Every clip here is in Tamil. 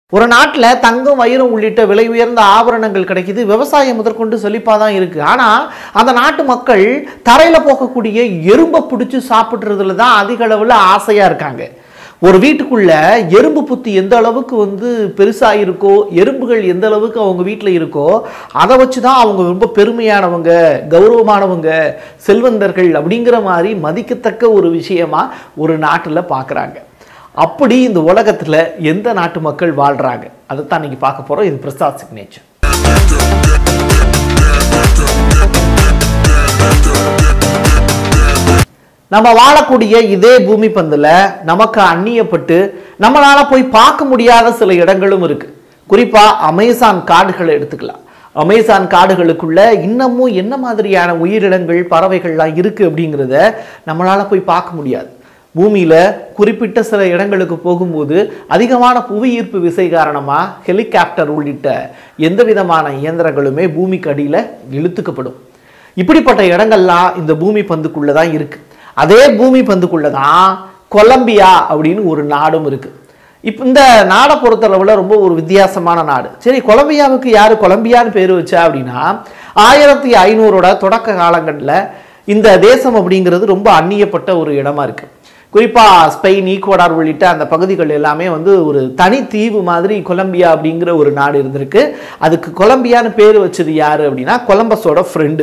ஒரு நாட்டில் தங்கம் வைரம் உள்ளிட்ட விலை உயர்ந்த ஆபரணங்கள் கிடைக்குது விவசாயம் முதற்கொண்டு செழிப்பாக தான் இருக்குது ஆனால் அந்த நாட்டு மக்கள் தரையில் போகக்கூடிய எறும்பை பிடிச்சி சாப்பிட்றதுல தான் அதிக அளவில் ஆசையாக இருக்காங்க ஒரு வீட்டுக்குள்ள எறும்பு புத்தி எந்த அளவுக்கு வந்து பெருசாக இருக்கோ எறும்புகள் எந்த அளவுக்கு அவங்க வீட்டில் இருக்கோ அதை வச்சு தான் அவங்க ரொம்ப பெருமையானவங்க கௌரவமானவங்க செல்வந்தர்கள் அப்படிங்கிற மாதிரி மதிக்கத்தக்க ஒரு விஷயமா ஒரு நாட்டில் பார்க்குறாங்க அப்படி இந்த உலகத்தில் எந்த நாட்டு மக்கள் வாழ்கிறாங்க அதை தான் இன்னைக்கு பார்க்க போகிறோம் இது பிரசாத் சிக்னேச்சர் நம்ம வாழக்கூடிய இதே பூமி பந்தில் நமக்கு அந்நியப்பட்டு நம்மளால போய் பார்க்க முடியாத சில இடங்களும் இருக்கு குறிப்பா அமேசான் காடுகளை எடுத்துக்கலாம் அமேசான் காடுகளுக்குள்ள இன்னமும் என்ன மாதிரியான உயிரினங்கள் பறவைகள்லாம் இருக்கு அப்படிங்கிறத நம்மளால போய் பார்க்க முடியாது பூமியில குறிப்பிட்ட சில இடங்களுக்கு போகும்போது அதிகமான புவியீர்ப்பு விசை காரணமா ஹெலிகாப்டர் உள்ளிட்ட எந்த விதமான இயந்திரங்களுமே பூமிக்கு அடியில இழுத்துக்கப்படும் இப்படிப்பட்ட இடங்கள்லாம் இந்த பூமி பந்துக்குள்ள தான் இருக்கு அதே பூமி பந்துக்குள்ள தான் கொலம்பியா அப்படின்னு ஒரு நாடும் இருக்கு இப்போ இந்த நாடை பொறுத்தளவில் ரொம்ப ஒரு வித்தியாசமான நாடு சரி கொலம்பியாவுக்கு யார் கொலம்பியான்னு பேர் வச்சா அப்படின்னா ஆயிரத்தி ஐநூறோட தொடக்க காலங்களில் இந்த தேசம் அப்படிங்கிறது ரொம்ப அந்நியப்பட்ட ஒரு இடமா இருக்கு குறிப்பாக ஸ்பெயின் ஈக்குவடார் உள்ளிட்ட அந்த பகுதிகள் எல்லாமே வந்து ஒரு தனி தீவு மாதிரி கொலம்பியா அப்படிங்கிற ஒரு நாடு இருந்திருக்கு அதுக்கு கொலம்பியான்னு பேர் வச்சது யாரு அப்படின்னா கொலம்பஸோட ஃப்ரெண்டு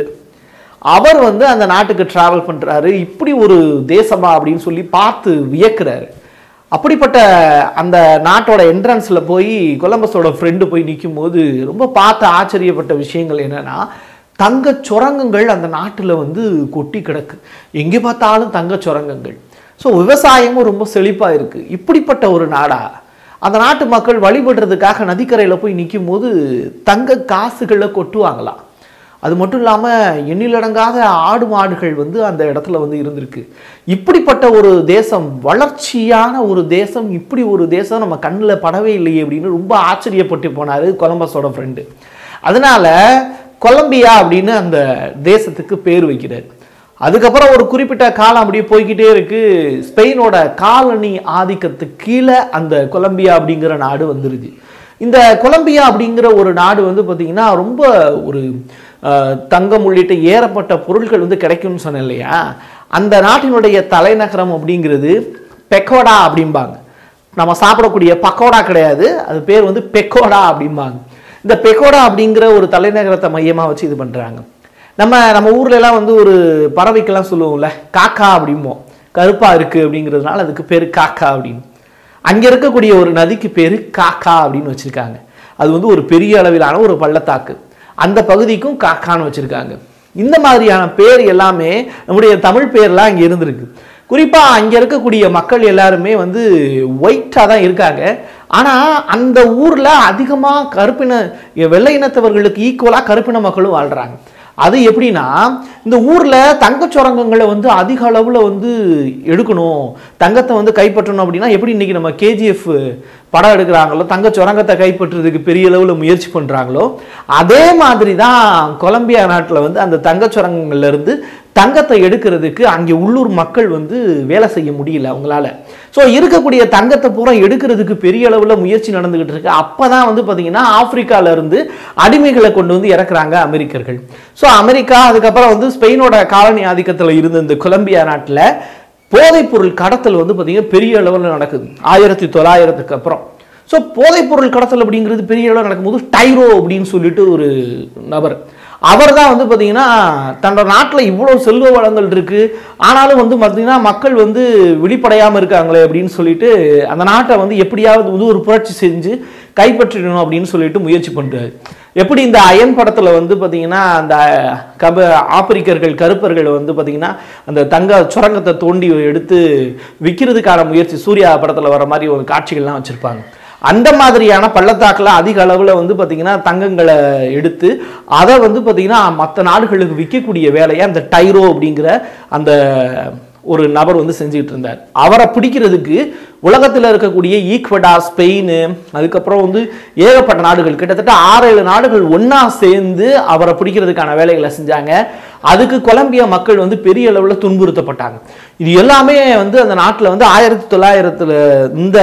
அவர் வந்து அந்த நாட்டுக்கு டிராவல் பண்ணுறாரு இப்படி ஒரு தேசமா அப்படின்னு சொல்லி பார்த்து வியக்கிறாரு அப்படிப்பட்ட அந்த நாட்டோட என்ட்ரன்ஸில் போய் கொலம்பஸோட ஃப்ரெண்டு போய் நிற்கும் போது ரொம்ப பார்த்து ஆச்சரியப்பட்ட விஷயங்கள் என்னன்னா தங்க சுரங்கங்கள் அந்த நாட்டில் வந்து கொட்டி கிடக்கு எங்கே பார்த்தாலும் தங்க சுரங்கங்கள் ஸோ விவசாயமும் ரொம்ப செழிப்பாக இருக்குது இப்படிப்பட்ட ஒரு நாடா அந்த நாட்டு மக்கள் வழிபடுறதுக்காக நதிக்கரையில் போய் நிற்கும் போது தங்க காசுகளை கொட்டுவாங்களாம் அது மட்டும் இல்லாமல் எண்ணிலடங்காத ஆடு மாடுகள் வந்து அந்த இடத்துல வந்து இருந்திருக்கு இப்படிப்பட்ட ஒரு தேசம் வளர்ச்சியான ஒரு தேசம் இப்படி ஒரு தேசம் நம்ம கண்ணில் படவே இல்லையே அப்படின்னு ரொம்ப ஆச்சரியப்பட்டு போனார் கொலம்பஸோட ஃப்ரெண்டு அதனால கொலம்பியா அப்படின்னு அந்த தேசத்துக்கு பேர் வைக்கிறார் அதுக்கப்புறம் ஒரு குறிப்பிட்ட காலம் அப்படியே போய்கிட்டே இருக்கு ஸ்பெயினோட காலனி ஆதிக்கத்துக்கு கீழே அந்த கொலம்பியா அப்படிங்கிற நாடு வந்துருச்சு இந்த கொலம்பியா அப்படிங்கிற ஒரு நாடு வந்து பார்த்திங்கன்னா ரொம்ப ஒரு அஹ், தங்கம் உள்ளிட்ட ஏறப்பட்ட பொருட்கள் வந்து கிடைக்கும்னு சொன்னேன் இல்லையா அந்த நாட்டினுடைய தலைநகரம் அப்படிங்கிறது பெக்கோடா அப்படிம்பாங்க நம்ம சாப்பிடக்கூடிய பக்கோடா கிடையாது அது பேர் வந்து பெக்கோடா அப்படிம்பாங்க இந்த பெக்கோடா அப்படிங்கிற ஒரு தலைநகரத்தை மையமாக வச்சு இது பண்ணுறாங்க நம்ம நம்ம ஊர்ல எல்லாம் வந்து ஒரு பறவைக்கெல்லாம் சொல்லுவோம்ல காக்கா அப்படிம்போம் கருப்பா இருக்கு அப்படிங்கிறதுனால அதுக்கு பேர் காக்கா அப்படின்னு அங்க இருக்கக்கூடிய ஒரு நதிக்கு பேர் காக்கா அப்படின்னு வச்சிருக்காங்க அது வந்து ஒரு பெரிய அளவிலான ஒரு பள்ளத்தாக்கு அந்த பகுதிக்கும் காக்கான்னு வச்சிருக்காங்க இந்த மாதிரியான பேர் எல்லாமே நம்முடைய தமிழ் பேர்லாம் அங்கே இருந்திருக்கு குறிப்பா அங்க இருக்கக்கூடிய மக்கள் எல்லாருமே வந்து ஒயிட்டா தான் இருக்காங்க ஆனா அந்த ஊர்ல அதிகமா கருப்பின வெள்ளை இனத்தவர்களுக்கு ஈக்குவலா கருப்பின மக்களும் வாழ்றாங்க அது எப்படின்னா இந்த ஊர்ல தங்கச் சுரங்கங்களை வந்து அதிக அளவுல வந்து எடுக்கணும் தங்கத்தை வந்து கைப்பற்றணும் அப்படின்னா எப்படி இன்னைக்கு நம்ம கேஜிஎஃப் படம் எடுக்கிறாங்களோ தங்கச் சுரங்கத்தை கைப்பற்றுறதுக்கு பெரிய அளவுல முயற்சி பண்றாங்களோ அதே மாதிரி தான் கொலம்பியா நாட்டுல வந்து அந்த தங்கச் சுரங்கங்கள்ல இருந்து தங்கத்தை எடுக்கிறதுக்கு அங்கே உள்ளூர் மக்கள் வந்து வேலை செய்ய முடியல அவங்களால ஸோ இருக்கக்கூடிய தங்கத்தை பூரா எடுக்கிறதுக்கு பெரிய அளவில் முயற்சி நடந்துகிட்டு இருக்கு அப்போ தான் வந்து பார்த்தீங்கன்னா ஆப்பிரிக்கால இருந்து அடிமைகளை கொண்டு வந்து இறக்குறாங்க அமெரிக்கர்கள் ஸோ அமெரிக்கா அதுக்கப்புறம் வந்து ஸ்பெயினோட காலனி ஆதிக்கத்தில் இருந்த இந்த கொலம்பியா நாட்டில் போதைப்பொருள் கடத்தல் வந்து பார்த்தீங்கன்னா பெரிய அளவில் நடக்குது ஆயிரத்தி தொள்ளாயிரத்துக்கு அப்புறம் ஸோ போதைப்பொருள் கடத்தல் அப்படிங்கிறது பெரிய அளவில் நடக்கும்போது டைரோ அப்படின்னு சொல்லிட்டு ஒரு நபர் அவர் தான் வந்து பார்த்தீங்கன்னா தன்னோட நாட்டில் இவ்வளோ செல்வ வளங்கள் இருக்கு ஆனாலும் வந்து பார்த்தீங்கன்னா மக்கள் வந்து விழிப்படையாமல் இருக்காங்களே அப்படின்னு சொல்லிட்டு அந்த நாட்டை வந்து எப்படியாவது வந்து ஒரு புரட்சி செஞ்சு கைப்பற்றிடணும் அப்படின்னு சொல்லிட்டு முயற்சி பண்ணுறாரு எப்படி இந்த அயன் படத்தில் வந்து பார்த்தீங்கன்னா அந்த கப ஆப்பிரிக்கர்கள் கருப்பர்கள் வந்து பார்த்தீங்கன்னா அந்த தங்க சுரங்கத்தை தோண்டி எடுத்து விற்கிறதுக்கான முயற்சி சூர்யா படத்தில் வர மாதிரி ஒரு காட்சிகள்லாம் வச்சுருப்பாங்க அந்த மாதிரியான பள்ளத்தாக்கில் அதிக அளவில் வந்து பார்த்தீங்கன்னா தங்கங்களை எடுத்து அதை வந்து பார்த்தீங்கன்னா மற்ற நாடுகளுக்கு விற்கக்கூடிய வேலையை அந்த டைரோ அப்படிங்கிற அந்த ஒரு நபர் வந்து செஞ்சுக்கிட்டு இருந்தார் அவரை பிடிக்கிறதுக்கு உலகத்தில் இருக்கக்கூடிய ஈக்வடா ஸ்பெயின் அதுக்கப்புறம் வந்து ஏகப்பட்ட நாடுகள் கிட்டத்தட்ட ஆறு ஏழு நாடுகள் ஒண்ணா சேர்ந்து அவரை பிடிக்கிறதுக்கான வேலைகளை செஞ்சாங்க அதுக்கு கொலம்பியா மக்கள் வந்து பெரிய அளவில் துன்புறுத்தப்பட்டாங்க இது எல்லாமே வந்து அந்த நாட்டில் வந்து ஆயிரத்தி தொள்ளாயிரத்துல இந்த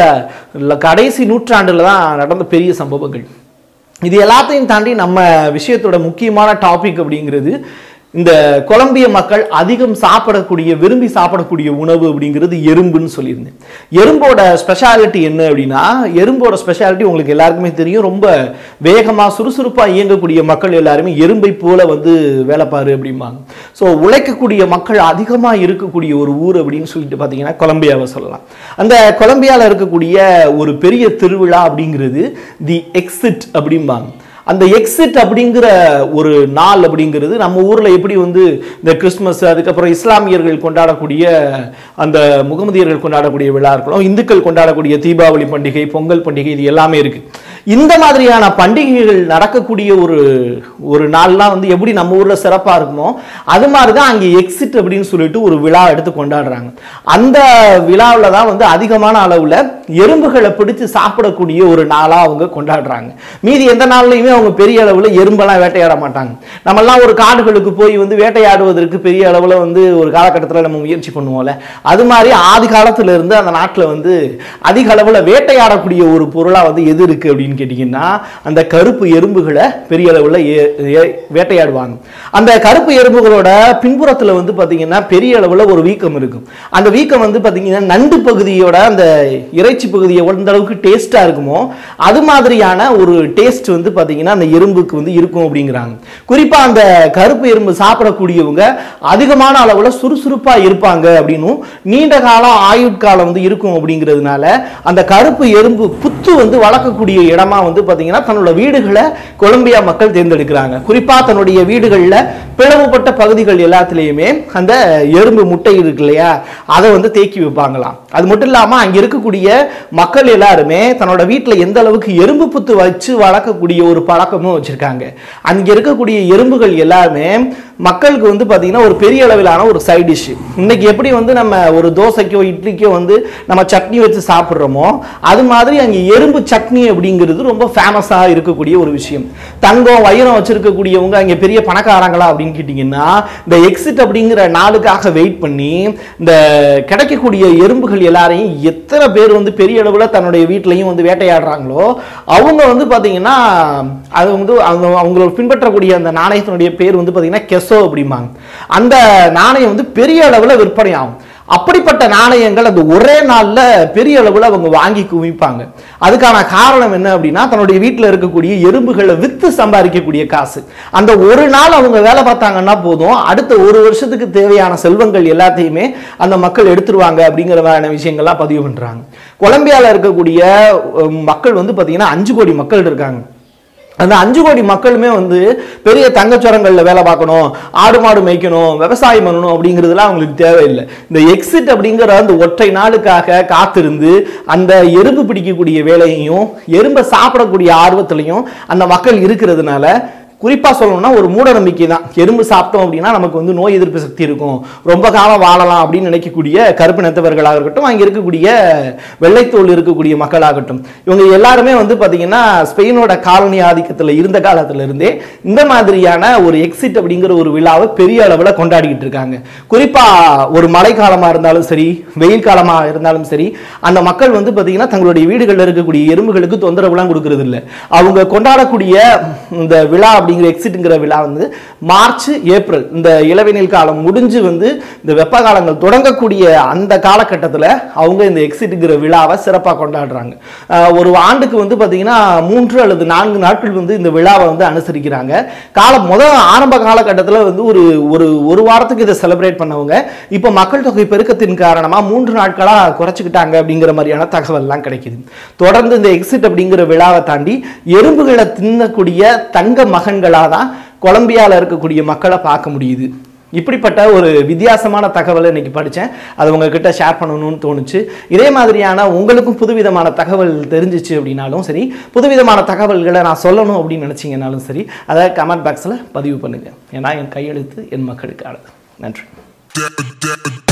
கடைசி நூற்றாண்டுல தான் நடந்த பெரிய சம்பவங்கள் இது எல்லாத்தையும் தாண்டி நம்ம விஷயத்தோட முக்கியமான டாபிக் அப்படிங்கிறது இந்த கொலம்பிய மக்கள் அதிகம் சாப்பிடக்கூடிய விரும்பி சாப்பிடக்கூடிய உணவு அப்படிங்கிறது எறும்புன்னு சொல்லியிருந்தேன் எறும்போட ஸ்பெஷாலிட்டி என்ன அப்படின்னா எறும்போட ஸ்பெஷாலிட்டி உங்களுக்கு எல்லாருக்குமே தெரியும் ரொம்ப வேகமாக சுறுசுறுப்பாக இயங்கக்கூடிய மக்கள் எல்லாருமே எறும்பை போல வந்து வேலை பாரு அப்படிம்பாங்க ஸோ உழைக்கக்கூடிய மக்கள் அதிகமாக இருக்கக்கூடிய ஒரு ஊர் அப்படின்னு சொல்லிட்டு பார்த்தீங்கன்னா கொலம்பியாவை சொல்லலாம் அந்த கொலம்பியாவில் இருக்கக்கூடிய ஒரு பெரிய திருவிழா அப்படிங்கிறது தி எக்ஸிட் அப்படிம்பாங்க அந்த எக்ஸிட் அப்படிங்கிற ஒரு நாள் அப்படிங்கிறது நம்ம ஊரில் எப்படி வந்து இந்த கிறிஸ்மஸ் அதுக்கப்புறம் இஸ்லாமியர்கள் கொண்டாடக்கூடிய அந்த முகமதியர்கள் கொண்டாடக்கூடிய விழா இருக்கணும் இந்துக்கள் கொண்டாடக்கூடிய தீபாவளி பண்டிகை பொங்கல் பண்டிகை இது எல்லாமே இருக்கு இந்த மாதிரியான பண்டிகைகள் நடக்கக்கூடிய ஒரு ஒரு நாள்லாம் வந்து எப்படி நம்ம ஊரில் சிறப்பாக இருக்குமோ அது மாதிரி தான் அங்கே எக்ஸிட் அப்படின்னு சொல்லிட்டு ஒரு விழா எடுத்து கொண்டாடுறாங்க அந்த விழாவில் தான் வந்து அதிகமான அளவில் எறும்புகளை பிடிச்சு சாப்பிடக்கூடிய ஒரு நாளாக அவங்க கொண்டாடுறாங்க மீதி எந்த நாள்லையுமே அவங்க பெரிய அளவில் எறும்பெல்லாம் வேட்டையாட மாட்டாங்க நம்மெல்லாம் ஒரு காடுகளுக்கு போய் வந்து வேட்டையாடுவதற்கு பெரிய அளவில் வந்து ஒரு காலகட்டத்தில் நம்ம முயற்சி பண்ணுவோம்ல அது மாதிரி ஆதி காலத்துல இருந்து அந்த நாட்டில் வந்து அதிக அளவில் வேட்டையாடக்கூடிய ஒரு பொருளாக வந்து எது இருக்கு அப்படின்னு கேட்டிங்கன்னா அந்த கருப்பு எறும்புகளை பெரிய அளவில் ஏ- ஏ- வேட்டையாடுவாங்க அந்த கருப்பு எறும்புகளோட பின்புறத்தில் வந்து பார்த்தீங்கன்னா பெரிய அளவில் ஒரு வீக்கம் இருக்கும் அந்த வீக்கம் வந்து பார்த்தீங்கன்னா நண்டு பகுதியோட அந்த இறைச்சி பகுதியை எந்த அளவுக்கு டேஸ்ட்டாக இருக்குமோ அது மாதிரியான ஒரு டேஸ்ட் வந்து பார்த்தீங்கன்னா அந்த எறும்புக்கு வந்து இருக்கும் அப்படிங்கிறாங்க குறிப்பாக அந்த கருப்பு எறும்பு சாப்பிடக்கூடியவங்க அதிகமான அளவில் சுறுசுறுப்பாக இருப்பாங்க அப்படின்னும் நீண்ட காலம் ஆயுட்காலம் வந்து இருக்கும் அப்படிங்கிறதுனால அந்த கருப்பு எறும்பு புத்து வந்து வளர்க்கக்கூடிய இடமா வந்து பார்த்தீங்கன்னா தன்னோட வீடுகளை கொலம்பியா மக்கள் தேர்ந்தெடுக்கிறாங்க குறிப்பாக தன்னுடைய வீடுகளில் பிளவுபட்ட பகுதிகள் எல்லாத்துலேயுமே அந்த எறும்பு முட்டை இருக்கு இல்லையா அதை வந்து தேக்கி வைப்பாங்களாம் அது மட்டும் இல்லாமல் அங்கே இருக்கக்கூடிய மக்கள் எல்லாருமே தன்னோட வீட்டில் எந்த அளவுக்கு எறும்பு புத்து வச்சு வளர்க்கக்கூடிய ஒரு பழக்கமும் வச்சுருக்காங்க அங்கே இருக்கக்கூடிய எறும்புகள் எல்லாருமே மக்களுக்கு வந்து பார்த்தீங்கன்னா ஒரு பெரிய அளவிலான ஒரு சைட் டிஷ் இன்னைக்கு எப்படி வந்து நம்ம ஒரு தோசைக்கோ இட்லிக்கோ வந்து நம்ம சட்னி வச்சு சாப்பிட்றோமோ அது மாதிரி அங்கே எறும்பு சட்னி அப்படிங்கிறது ரொம்ப ஃபேமஸாக இருக்கக்கூடிய ஒரு விஷயம் தங்கம் வைரம் வச்சிருக்கக்கூடியவங்க அங்கே பெரிய பணக்காரங்களா அப்படின்னு கேட்டிங்கன்னா இந்த எக்ஸிட் அப்படிங்கிற நாளுக்காக வெயிட் பண்ணி இந்த கிடைக்கக்கூடிய எறும்புகள் எல்லாரையும் எத்தனை பேர் வந்து பெரிய அளவில் தன்னுடைய வீட்லையும் வந்து வேட்டையாடுறாங்களோ அவங்க வந்து பார்த்தீங்கன்னா அது வந்து அவங்க அவங்களோட பின்பற்றக்கூடிய அந்த நாணயத்தினுடைய பேர் வந்து பார்த்தீங்கன்னா கெசோ அப்படிம்பாங்க அந்த நாணயம் வந்து பெரிய அளவில் விற்பனை ஆகும் அப்படிப்பட்ட நாணயங்கள் அந்த ஒரே நாள்ல பெரிய அளவில் அவங்க வாங்கி குவிப்பாங்க அதுக்கான காரணம் என்ன அப்படின்னா தன்னுடைய வீட்டில் இருக்கக்கூடிய எறும்புகளை வித்து சம்பாதிக்கக்கூடிய காசு அந்த ஒரு நாள் அவங்க வேலை பார்த்தாங்கன்னா போதும் அடுத்த ஒரு வருஷத்துக்கு தேவையான செல்வங்கள் எல்லாத்தையுமே அந்த மக்கள் எடுத்துருவாங்க அப்படிங்கிற மாதிரியான விஷயங்கள்லாம் பதிவு பண்றாங்க கொலம்பியால இருக்கக்கூடிய உம், மக்கள் வந்து பார்த்தீங்கன்னா அஞ்சு கோடி மக்கள் இருக்காங்க அந்த அஞ்சு கோடி மக்களுமே வந்து பெரிய தங்கச்சுரங்கள்ல வேலை பார்க்கணும் ஆடு மாடு மேய்க்கணும் விவசாயம் பண்ணணும் அப்படிங்கிறதுலாம் அவங்களுக்கு தேவையில்லை இந்த எக்ஸிட் அப்படிங்கிற அந்த ஒற்றை நாளுக்காக காத்திருந்து அந்த எறும்பு பிடிக்கக்கூடிய வேலையையும் எறும்பை சாப்பிடக்கூடிய ஆர்வத்திலையும் அந்த மக்கள் இருக்கிறதுனால குறிப்பா சொல்லணும்னா ஒரு மூட நம்பிக்கை தான் எறும்பு சாப்பிட்டோம் அப்படின்னா நமக்கு வந்து நோய் எதிர்ப்பு சக்தி இருக்கும் ரொம்ப காலம் வாழலாம் அப்படின்னு நினைக்கக்கூடிய கருப்பு நிறத்தவர்களாக இருக்கட்டும் அங்கே இருக்கக்கூடிய வெள்ளைத்தோல் இருக்கக்கூடிய மக்களாகட்டும் இவங்க எல்லாருமே வந்து பார்த்தீங்கன்னா ஸ்பெயினோட காலனி ஆதிக்கத்தில் இருந்த காலத்துல இருந்தே இந்த மாதிரியான ஒரு எக்ஸிட் அப்படிங்கிற ஒரு விழாவை பெரிய அளவில் கொண்டாடிக்கிட்டு இருக்காங்க குறிப்பா ஒரு மழைக்காலமா இருந்தாலும் சரி வெயில் காலமா இருந்தாலும் சரி அந்த மக்கள் வந்து பார்த்தீங்கன்னா தங்களுடைய வீடுகளில் இருக்கக்கூடிய எறும்புகளுக்கு தொந்தரவுலாம் கொடுக்கறது இல்லை அவங்க கொண்டாடக்கூடிய இந்த விழா அப்படிங்கிற எக்ஸிட்ங்கிற விழா வந்து மார்ச் ஏப்ரல் இந்த இளவேனில் காலம் முடிஞ்சு வந்து இந்த வெப்ப காலங்கள் தொடங்கக்கூடிய அந்த காலகட்டத்தில் அவங்க இந்த எக்ஸிட்ங்கிற விழாவை சிறப்பாக கொண்டாடுறாங்க ஆஹ் ஒரு ஆண்டுக்கு வந்து பார்த்தீங்கன்னா மூன்று அல்லது நான்கு நாட்கள் வந்து இந்த விழாவை வந்து அனுசரிக்கிறாங்க காலம் முதல் ஆரம்ப காலகட்டத்தில் வந்து ஒரு ஒரு ஒரு வாரத்துக்கு இதை செலிப்ரேட் பண்ணவங்க இப்போ மக்கள் தொகை பெருக்கத்தின் காரணமாக மூன்று நாட்களாக குறைச்சிக்கிட்டாங்க அப்படிங்கிற மாதிரியான தகவல்லாம் கிடைக்குது தொடர்ந்து இந்த எக்ஸிட் அப்படிங்கிற விழாவை தாண்டி எறும்புகளை தின்னக்கூடிய தங்க மகன்களாக தான் கொலம்பியாவில் இருக்கக்கூடிய மக்களை பார்க்க முடியுது இப்படிப்பட்ட ஒரு வித்தியாசமான தகவலை இன்னைக்கு படித்தேன் அது உங்ககிட்ட ஷேர் பண்ணணும்னு தோணுச்சு இதே மாதிரியான உங்களுக்கும் புதுவிதமான தகவல் தெரிஞ்சிச்சு அப்படின்னாலும் சரி புதுவிதமான தகவல்களை நான் சொல்லணும் அப்படின்னு நினச்சிங்கனாலும் சரி அதை கமெண்ட் பாக்ஸில் பதிவு பண்ணுங்கள் ஏன்னா என் கையெழுத்து என் மக்களுக்கானது நன்றி